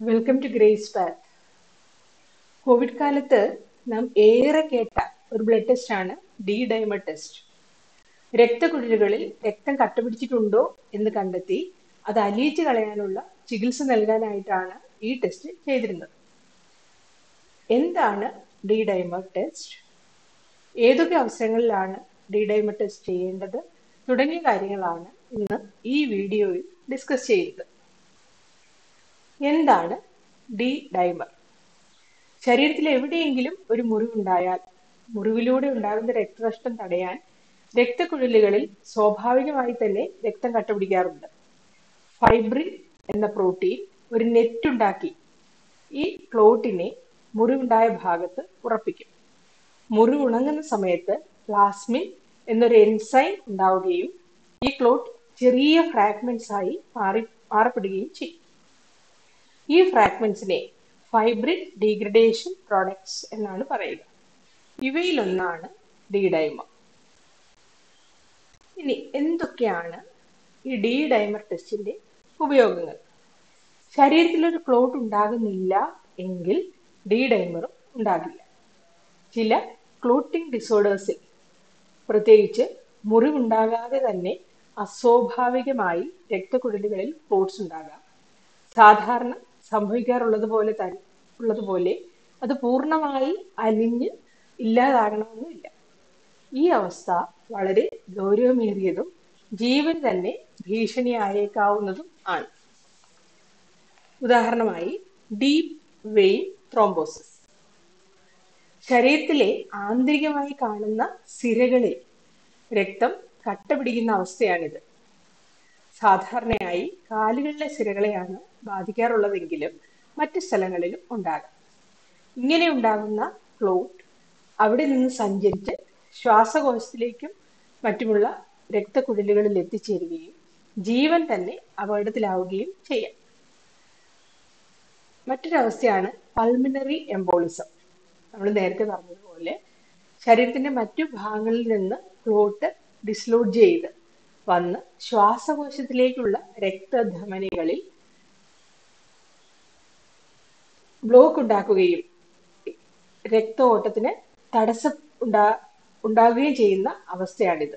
welcome to grace path covid കാലത്ത് നാം ഏറെ കേട്ട ഒരു ബ്ലഡ് ടെസ്റ്റ് ആണ് ഡി ഡൈമർ ടെസ്റ്റ് രക്തക്കുഴലുകളിൽ രക്തം കട്ടപിടിച്ചിട്ടുണ്ടോ എന്ന് കണ്ടെത്തി അത് അലിയിച്ച് കളയാനുള്ള ചികിത്സ നൽകാനായിട്ടാണ് ഈ ടെസ്റ്റ് ചെയ്തിരുന്നത് എന്താണ് ഡി ഡൈമർ ടെസ്റ്റ് ഏതൊക്കെ അവസരങ്ങളിലാണ് ഡി ഡൈമർ ടെസ്റ്റ് ചെയ്യേണ്ടത് തുടങ്ങിയ കാര്യങ്ങളാണ് ഇന്ന് ഈ വീഡിയോയിൽ ഡിസ്കസ് ചെയ്യുന്നത് എന്താണ് ഡി ഡൈമർ ശരീരത്തിൽ എവിടെയെങ്കിലും ഒരു മുറിവുണ്ടായാൽ മുറിവിലൂടെ ഉണ്ടാകുന്ന രക്തനഷ്ടം തടയാൻ രക്തക്കുഴലുകളിൽ സ്വാഭാവികമായി തന്നെ രക്തം കട്ടപിടിക്കാറുണ്ട് ഫൈബ്രിൻ എന്ന പ്രോട്ടീൻ ഒരു നെറ്റ് ഉണ്ടാക്കി ഈ ക്ലോട്ടിനെ മുറിവുണ്ടായ ഭാഗത്ത് ഉറപ്പിക്കും മുറിവ് ഉണങ്ങുന്ന സമയത്ത് പ്ലാസ്മിൻ എന്നൊരു എൻസൈം ഉണ്ടാവുകയും ഈ ക്ലോട്ട് ചെറിയ ഫ്രാഗ്മെന്റ്സ് ആയി മാറി മാറപ്പെടുകയും ചെയ്യും ഈ ഫ്രാഗ്മെന്റ്സിനെ ഫൈബ്രിൻ ഡീഗ്രഡേഷൻ പ്രോഡക്ട്സ് എന്നാണ് പറയുക ഇവയിലൊന്നാണ് ഡി ഡൈമർ ഇനി എന്തൊക്കെയാണ് ഈ ഡി ഡൈമർ ടെസ്റ്റിന്റെ ഉപയോഗങ്ങൾ ശരീരത്തിൽ ഒരു ക്ലോട്ട് ഉണ്ടാകുന്നില്ല എങ്കിൽ ഡി ഡൈമറും ഉണ്ടാകില്ല ചില ക്ലോട്ടിംഗ് ഡിസോർഡേഴ്സിൽ പ്രത്യേകിച്ച് മുറിവുണ്ടാകാതെ തന്നെ അസ്വാഭാവികമായി രക്തക്കുഴലുകളിൽ ക്ലോട്ട്സ് ഉണ്ടാകാം സാധാരണ സംഭവിക്കാറുള്ളത് പോലെ തന്നെ ഉള്ളതുപോലെ അത് പൂർണ്ണമായി അലിഞ്ഞ് ഇല്ലാതാകണമെന്നില്ല ഈ അവസ്ഥ വളരെ ഗൗരവമേറിയതും ജീവൻ തന്നെ ഭീഷണിയായേക്കാവുന്നതും ആണ് ഉദാഹരണമായി ഡീപ് വെയിൻ ത്രോംബോസിസ് ശരീരത്തിലെ ആന്തരികമായി കാണുന്ന സിരകളിൽ രക്തം കട്ട പിടിക്കുന്ന അവസ്ഥയാണിത് സാധാരണയായി കാലുകളിലെ സിരകളെയാണ് ബാധിക്കാറുള്ളതെങ്കിലും മറ്റ് സ്ഥലങ്ങളിലും ഉണ്ടാകാം ഇങ്ങനെ ഉണ്ടാകുന്ന ക്ലോട്ട് അവിടെ നിന്ന് സഞ്ചരിച്ച് ശ്വാസകോശത്തിലേക്കും മറ്റുമുള്ള രക്തക്കുഴലുകളിൽ എത്തിച്ചേരുകയും ജീവൻ തന്നെ അപകടത്തിലാവുകയും ചെയ്യാം മറ്റൊരവസ്ഥയാണ് പൾമിനറി എംബോളിസം നമ്മൾ നേരത്തെ പറഞ്ഞതുപോലെ ശരീരത്തിന്റെ മറ്റു ഭാഗങ്ങളിൽ നിന്ന് ക്ലോട്ട് ഡിസ്ലോഡ് ചെയ്ത് വന്ന് ശ്വാസകോശത്തിലേക്കുള്ള രക്തധമനികളിൽ ബ്ലോക്ക് ഉണ്ടാക്കുകയും രക്തഓട്ടത്തിന് തടസ്സം ഉണ്ടാ ഉണ്ടാകുകയും ചെയ്യുന്ന അവസ്ഥയാണിത്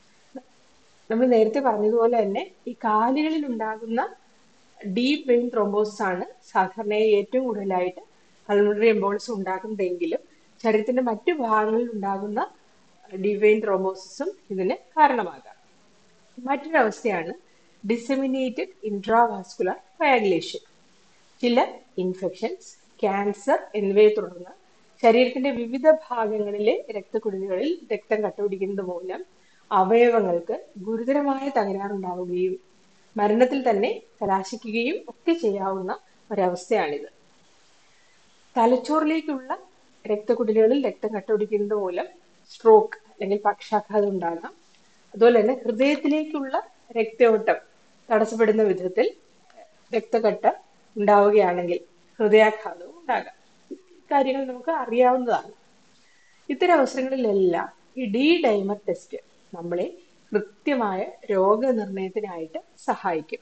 നമ്മൾ നേരത്തെ പറഞ്ഞതുപോലെ തന്നെ ഈ കാലുകളിൽ ഉണ്ടാകുന്ന ഡീപ് വെയിൻ ത്രോംബോസിസ് ആണ് സാധാരണയായി ഏറ്റവും കൂടുതലായിട്ട് പൾമണറി എംബോളിസം ഉണ്ടാക്കുന്നതെങ്കിലും ശരീരത്തിന്റെ മറ്റു ഭാഗങ്ങളിൽ ഉണ്ടാകുന്ന ഡീപ് വെയിൻ ത്രോംബോസിസും ഇതിന് കാരണമാകാം മറ്റൊരവസ്ഥയാണ് ഡിസെമിനേറ്റഡ് ഇൻട്രാവാസ്കുലർ കോയാഗുലേഷൻ ചില ഇൻഫെക്ഷൻസ് ക്യാൻസർ എന്നിവയെ തുടർന്ന് ശരീരത്തിന്റെ വിവിധ ഭാഗങ്ങളിലെ രക്തക്കുഴലുകളിൽ രക്തം കട്ടുപിടിക്കുന്നത് മൂലം അവയവങ്ങൾക്ക് ഗുരുതരമായ തകരാറുണ്ടാവുകയും മരണത്തിൽ തന്നെ കലാശിക്കുകയും ഒക്കെ ചെയ്യാവുന്ന ഒരവസ്ഥയാണിത് തലച്ചോറിലേക്കുള്ള രക്തക്കുഴലുകളിൽ രക്തം കട്ടുപിടിക്കുന്നത് മൂലം സ്ട്രോക്ക് അല്ലെങ്കിൽ പക്ഷാഘാതം ഉണ്ടാകാം അതുപോലെ തന്നെ ഹൃദയത്തിലേക്കുള്ള രക്തയോട്ടം തടസ്സപ്പെടുന്ന വിധത്തിൽ രക്തക്കട്ട ഉണ്ടാവുകയാണെങ്കിൽ ഹൃദയാഘാതവും ഉണ്ടാകാം കാര്യങ്ങൾ നമുക്ക് അറിയാവുന്നതാണ് ഇത്തരം അവസരങ്ങളിലെല്ലാം ഈ ഡി ഡൈമർ ടെസ്റ്റ് നമ്മളെ കൃത്യമായ രോഗനിർണയത്തിനായിട്ട് സഹായിക്കും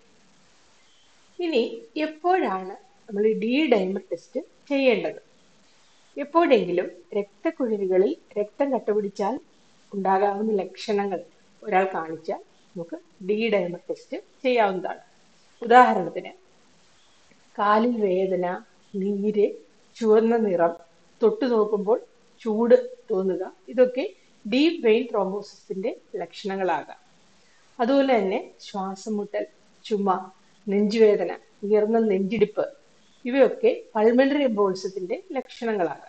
ഇനി എപ്പോഴാണ് നമ്മൾ ഈ ഡി ഡൈമർ ടെസ്റ്റ് ചെയ്യേണ്ടത് എപ്പോഴെങ്കിലും രക്തക്കുഴലുകളിൽ രക്തം കട്ടുപിടിച്ചാൽ ഉണ്ടാകാവുന്ന ലക്ഷണങ്ങൾ ഒരാൾ കാണിച്ചാൽ നമുക്ക് ഡി ഡൈമർ ടെസ്റ്റ് ചെയ്യാവുന്നതാണ് ഉദാഹരണത്തിന് കാലിൽ വേദന നീര് ചുവന്ന നിറം തൊട്ടു നോക്കുമ്പോൾ ചൂട് തോന്നുക ഇതൊക്കെ ഡീപ് വെയിൻ ത്രോംബോസിന്റെ ലക്ഷണങ്ങളാകാം അതുപോലെ തന്നെ ശ്വാസം മുട്ടൽ ചുമ നെഞ്ചുവേദന ഉയർന്ന നെഞ്ചിടിപ്പ് ഇവയൊക്കെ പൾമണറി എംബോളിസത്തിന്റെ ലക്ഷണങ്ങളാകാം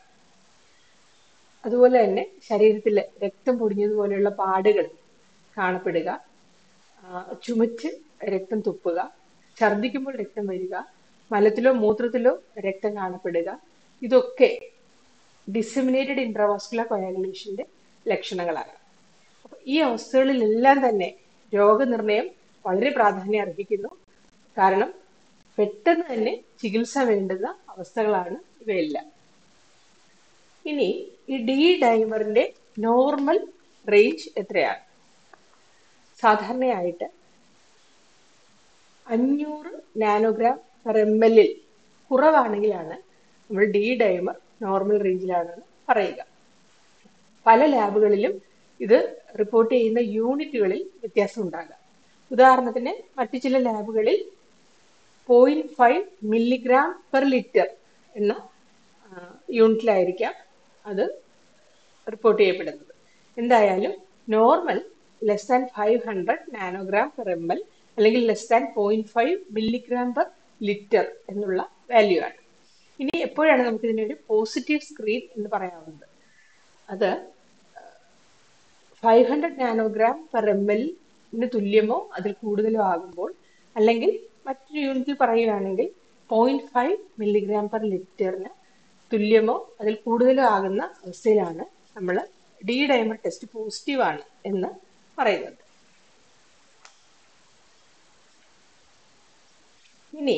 അതുപോലെ തന്നെ ശരീരത്തിൽ രക്തം പൊടിഞ്ഞതുപോലെയുള്ള പാടുകൾ കാണപ്പെടുക ചുമച്ച് രക്തം തുപ്പുക ഛർദ്ദിക്കുമ്പോൾ രക്തം വരിക മലത്തിലോ മൂത്രത്തിലോ രക്തം കാണപ്പെടുക ഇതൊക്കെ ഡിസമിനേറ്റഡ് ഇൻട്രാവാസ്കുലർ കൊയാഗുലേഷന്റെ ലക്ഷണങ്ങളാകാം അപ്പൊ ഈ അവസ്ഥകളിലെല്ലാം തന്നെ രോഗനിർണയം വളരെ പ്രാധാന്യം അർഹിക്കുന്നു കാരണം പെട്ടെന്ന് തന്നെ ചികിത്സ വേണ്ടുന്ന അവസ്ഥകളാണ് ഇവയെല്ലാം ഇനി ഈ ഡി ഡൈമറിന്റെ നോർമൽ റേഞ്ച് എത്രയാണ് സാധാരണയായിട്ട് അഞ്ഞൂറ് നാനോഗ്രാം പെർ എം എല്ലിൽ കുറവാണെങ്കിലാണ് നമ്മൾ ഡി ഡൈമർ നോർമൽ റേഞ്ചിലാണെന്ന് പറയുക പല ലാബുകളിലും ഇത് റിപ്പോർട്ട് ചെയ്യുന്ന യൂണിറ്റുകളിൽ വ്യത്യാസം ഉണ്ടാകാം ഉദാഹരണത്തിന് മറ്റു ചില ലാബുകളിൽ point five milligram per litre എന്ന യൂണിറ്റിലായിരിക്കാം അത് റിപ്പോർട്ട് ചെയ്യപ്പെടുന്നത് എന്തായാലും normal less than five hundred nanogram per M L അല്ലെങ്കിൽ less than point five milligram per litre എന്നുള്ള വാല്യൂ ആണ് ഇനി എപ്പോഴാണ് നമുക്ക് ഇതിനൊരു പോസിറ്റീവ് സ്ക്രീൻ എന്ന് പറയാവുന്നത് അത് five hundred nanogram per M എല്ലിന് തുല്യമോ അതിൽ കൂടുതലോ ആകുമ്പോൾ അല്ലെങ്കിൽ മറ്റൊരു യൂണിറ്റിൽ പറയുകയാണെങ്കിൽ പോയിന്റ് ഫൈവ് മില്ലിഗ്രാം പെർ ലിറ്ററിന് തുല്യമോ അതിൽ കൂടുതലോ ആകുന്ന അവസ്ഥയിലാണ് നമ്മൾ ഡി ഡൈമർ ടെസ്റ്റ് പോസിറ്റീവ് ആണ് എന്ന് പറയുന്നത് ഇനി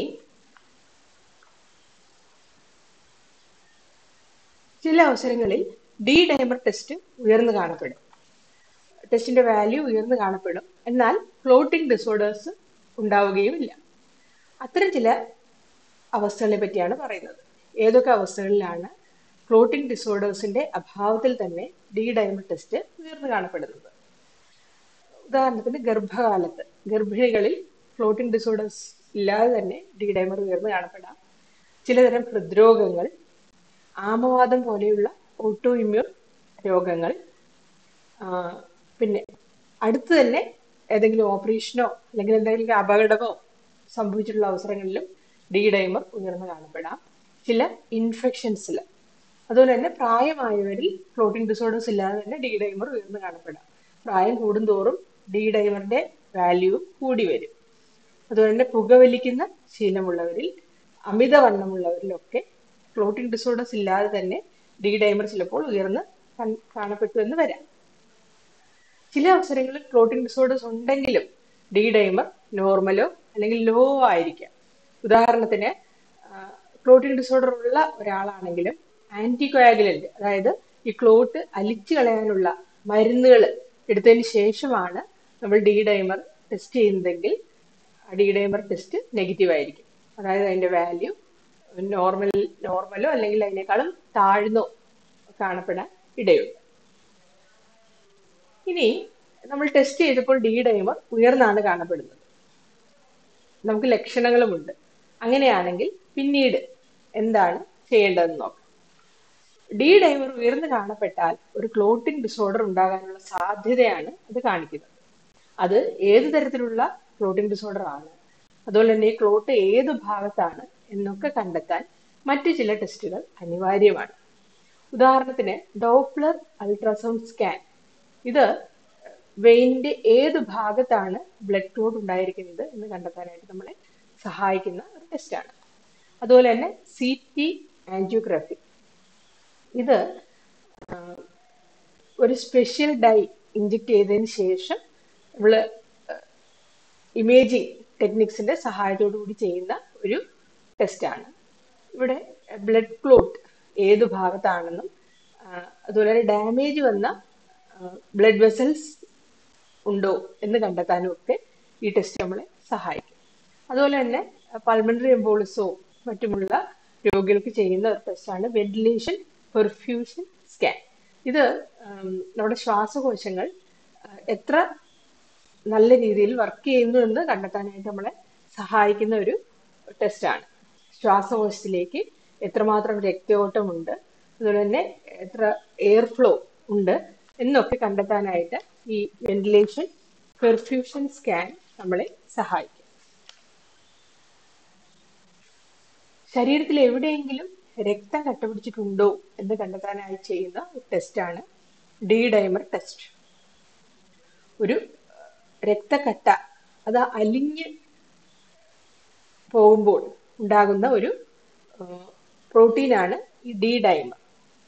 ചില അവസരങ്ങളിൽ ഡി ഡൈമർ ടെസ്റ്റ് ഉയർന്നു കാണപ്പെടും ടെസ്റ്റിന്റെ വാല്യൂ ഉയർന്നു കാണപ്പെടും എന്നാൽ ഫ്ലോട്ടിംഗ് ഡിസോർഡേഴ്സ് ഉണ്ടാവുകയുമില്ല അത്തരം ചില അവസ്ഥകളെ പറ്റിയാണ് പറയുന്നത് ഏതൊക്കെ അവസ്ഥകളിലാണ് ഫ്ലോട്ടിംഗ് ഡിസോർഡേഴ്സിന്റെ അഭാവത്തിൽ തന്നെ ഡി ഡൈമർ ടെസ്റ്റ് ഉയർന്നു കാണപ്പെടുന്നത് ഉദാഹരണത്തിന് ഗർഭകാലത്ത് ഗർഭിണികളിൽ ഫ്ലോട്ടിംഗ് ഡിസോർഡേഴ്സ് ഇല്ലാതെ തന്നെ ഡി ഡൈമർ ഉയർന്നു കാണപ്പെടാം ചിലതരം ഹൃദ്രോഗങ്ങൾ ആമവാദം പോലെയുള്ള ഓട്ടോ ഇമ്മ്യൂൺ രോഗങ്ങൾ പിന്നെ അടുത്ത് തന്നെ ഏതെങ്കിലും ഓപ്പറേഷനോ അല്ലെങ്കിൽ എന്തെങ്കിലും അപകടമോ സംഭവിച്ചിട്ടുള്ള അവസരങ്ങളിലും ഡി ഡൈമർ ഉയർന്നു കാണപ്പെടാം ചില ഇൻഫെക്ഷൻസിൽ അതുപോലെ തന്നെ പ്രായമായവരിൽ ഫ്ലോട്ടിംഗ് ഡിസോർഡേഴ്സ് ഇല്ലാതെ തന്നെ ഡി ഡൈമർ ഉയർന്നു കാണപ്പെടാം പ്രായം കൂടുന്തോറും ഡി ഡൈമറിന്റെ വാല്യൂ കൂടി വരും അതുപോലെ തന്നെ പുകവലിക്കുന്ന ശീലമുള്ളവരിൽ അമിതവണ്ണമുള്ളവരിലൊക്കെ ഫ്ലോട്ടിംഗ് ഡിസോർഡേഴ്സ് ഇല്ലാതെ തന്നെ ഡി ഡൈമർ ചിലപ്പോൾ ഉയർന്ന് കാണപ്പെട്ടു എന്ന് വരാം ചില അവസരങ്ങളിൽ ഫ്ലോട്ടിംഗ് ഡിസോർഡേഴ്സ് ഉണ്ടെങ്കിലും ഡി ഡൈമർ നോർമലോ അല്ലെങ്കിൽ ലോ ആയിരിക്കാം ഉദാഹരണത്തിന് ക്ലോട്ടിംഗ് ഡിസോർഡർ ഉള്ള ഒരാളാണെങ്കിലും ആന്റികോയാഗുലന്റ് അതായത് ഈ ക്ലോട്ട് അലിച്ചു കളയാനുള്ള മരുന്നുകൾ എടുത്തതിന് ശേഷമാണ് നമ്മൾ ഡി ഡൈമർ ടെസ്റ്റ് ചെയ്യുന്നതെങ്കിൽ ഡി ഡൈമർ ടെസ്റ്റ് നെഗറ്റീവ് ആയിരിക്കും അതായത് അതിന്റെ വാല്യൂ നോർമൽ നോർമലോ അല്ലെങ്കിൽ അതിനേക്കാളും താഴ്ന്നോ കാണപ്പെടാൻ ഇടയുണ്ട് ഇനി നമ്മൾ ടെസ്റ്റ് ചെയ്തപ്പോൾ ഡി ഡൈമർ ഉയർന്നാണ് കാണപ്പെടുന്നത് നമുക്ക് ലക്ഷണങ്ങളുമുണ്ട് അങ്ങനെയാണെങ്കിൽ പിന്നീട് എന്താണ് ചെയ്യേണ്ടതെന്ന് നോക്കാം ഡി ഡൈമർ ഉയർന്നു കാണപ്പെട്ടാൽ ഒരു ക്ലോട്ടിംഗ് ഡിസോർഡർ ഉണ്ടാകാനുള്ള സാധ്യതയാണ് അത് കാണിക്കുന്നത് അത് ഏത് തരത്തിലുള്ള ക്ലോട്ടിംഗ് ഡിസോർഡർ ആണ് അതുപോലെ തന്നെ ഈ ക്ലോട്ട് ഏത് ഭാഗത്താണ് എന്നൊക്കെ കണ്ടെത്താൻ മറ്റു ചില ടെസ്റ്റുകൾ അനിവാര്യമാണ് ഉദാഹരണത്തിന് ഡോപ്ലർ അൾട്രാസൗണ്ട് സ്കാൻ ഇത് വെയിനിന്റെ ഏത് ഭാഗത്താണ് ബ്ലഡ് ക്ലോട്ട് ഉണ്ടായിരിക്കുന്നത് എന്ന് കണ്ടെത്താനായിട്ട് നമ്മളെ സഹായിക്കുന്ന ഒരു ടെസ്റ്റാണ് അതുപോലെ തന്നെ സി ടി ആൻജിയോഗ്രാഫി ഇത് ഒരു സ്പെഷ്യൽ ഡൈ ഇഞ്ചെക്ട് ചെയ്തതിന് ശേഷം നമ്മൾ ഇമേജിംഗ് ടെക്നിക്സിന്റെ സഹായത്തോടു കൂടി ചെയ്യുന്ന ഒരു ടെസ്റ്റാണ് ഇവിടെ ബ്ലഡ് ക്ലോട്ട് ഏത് ഭാഗത്താണെന്നും അതുപോലെ തന്നെ ഡാമേജ് വന്ന ബ്ലഡ് വെസൽസ് ഉണ്ടോ എന്ന് കണ്ടെത്താനും ഒക്കെ ഈ ടെസ്റ്റ് നമ്മളെ സഹായിക്കും അതുപോലെ തന്നെ പൾമണറി എംബോളിസോ മറ്റുമുള്ള രോഗികൾക്ക് ചെയ്യുന്ന ഒരു ടെസ്റ്റാണ് വെന്റിലേഷൻ പെർഫ്യൂഷൻ സ്കാൻ ഇത് നമ്മുടെ ശ്വാസകോശങ്ങൾ എത്ര നല്ല രീതിയിൽ വർക്ക് ചെയ്യുന്നു എന്ന് കണ്ടെത്താനായിട്ട് നമ്മളെ സഹായിക്കുന്ന ഒരു ടെസ്റ്റാണ് ശ്വാസകോശത്തിലേക്ക് എത്രമാത്രം രക്തയോട്ടമുണ്ട് അതുപോലെ തന്നെ എത്ര എയർ ഫ്ലോ ഉണ്ട് എന്നൊക്കെ കണ്ടെത്താനായിട്ട് ഈ വെന്റിലേഷൻ പെർഫ്യൂഷൻ സ്കാൻ നമ്മളെ സഹായിക്കും ശരീരത്തിൽ എവിടെയെങ്കിലും രക്തം കട്ടപിടിച്ചിട്ടുണ്ടോ എന്ന് കണ്ടെത്താനായി ചെയ്യുന്ന ഒരു ടെസ്റ്റാണ് ഡി ഡൈമർ ടെസ്റ്റ് ഒരു രക്തക്കട്ട അത് അലിഞ്ഞ് പോകുമ്പോൾ ഉണ്ടാകുന്ന ഒരു പ്രോട്ടീനാണ് ഈ ഡി ഡൈമർ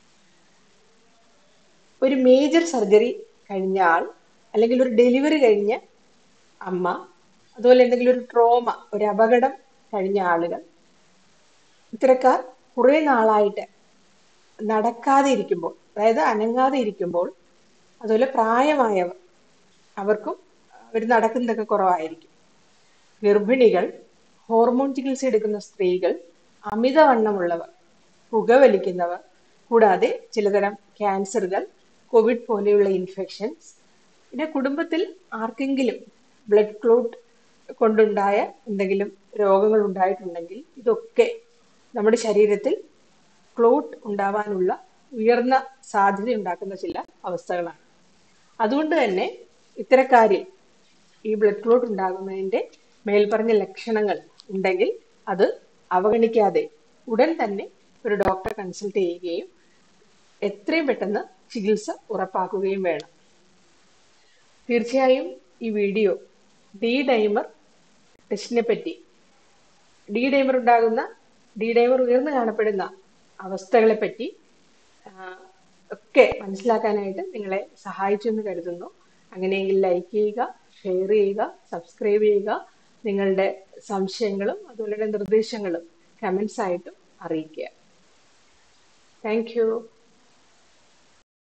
ഒരു മേജർ സർജറി കഴിഞ്ഞ ആൾ അല്ലെങ്കിൽ ഒരു ഡെലിവറി കഴിഞ്ഞ അമ്മ അതുപോലെ എന്തെങ്കിലും ഒരു ട്രോമ ഒരു അപകടം കഴിഞ്ഞ ആളുകൾ ഇത്തരക്കാർ കുറെ നാളായിട്ട് നടക്കാതെ ഇരിക്കുമ്പോൾ അതായത് അനങ്ങാതെ ഇരിക്കുമ്പോൾ അതുപോലെ പ്രായമായവർ അവർക്കും അവർ നടക്കുന്നതൊക്കെ കുറവായിരിക്കും ഗർഭിണികൾ ഹോർമോൺ ചികിത്സ എടുക്കുന്ന സ്ത്രീകൾ അമിതവണ്ണമുള്ളവർ പുകവലിക്കുന്നവർ കൂടാതെ ചിലതരം ക്യാൻസറുകൾ കോവിഡ് പോലെയുള്ള ഇൻഫെക്ഷൻസ് പിന്നെ കുടുംബത്തിൽ ആർക്കെങ്കിലും ബ്ലഡ് ക്ലോട്ട് കൊണ്ടുണ്ടായ എന്തെങ്കിലും രോഗങ്ങൾ ഉണ്ടായിട്ടുണ്ടെങ്കിൽ ഇതൊക്കെ നമ്മുടെ ശരീരത്തിൽ ക്ലോട്ട് ഉണ്ടാവാനുള്ള ഉയർന്ന സാധ്യത ഉണ്ടാക്കുന്ന ചില അവസ്ഥകളാണ് അതുകൊണ്ട് തന്നെ ഇത്തരക്കാരിൽ ഈ ബ്ലഡ് ക്ലോട്ട് ഉണ്ടാകുന്നതിന്റെ മേൽപ്പറഞ്ഞ ലക്ഷണങ്ങൾ ഉണ്ടെങ്കിൽ അത് അവഗണിക്കാതെ ഉടൻ തന്നെ ഒരു ഡോക്ടറെ കൺസൾട്ട് ചെയ്യുകയും എത്രയും പെട്ടെന്ന് ചികിത്സ ഉറപ്പാക്കുകയും വേണം തീർച്ചയായും ഈ വീഡിയോ ഡി ഡൈമർ ടെസ്റ്റിനെ പറ്റി ഡി ഡൈമർ ഉണ്ടാകുന്ന ഡി ഡൈമർ ഉയർന്നു കാണപ്പെടുന്ന അവസ്ഥകളെ പറ്റി ഒക്കെ മനസ്സിലാക്കാനായിട്ട് നിങ്ങളെ സഹായിച്ചു എന്ന് കരുതുന്നു അങ്ങനെയെങ്കിൽ ലൈക്ക് ചെയ്യുക ഷെയർ ചെയ്യുക സബ്സ്ക്രൈബ് ചെയ്യുക നിങ്ങളുടെ സംശയങ്ങളും അതുപോലെ നിർദ്ദേശങ്ങളും കമൻസ് ആയിട്ടും അറിയിക്കുക താങ്ക്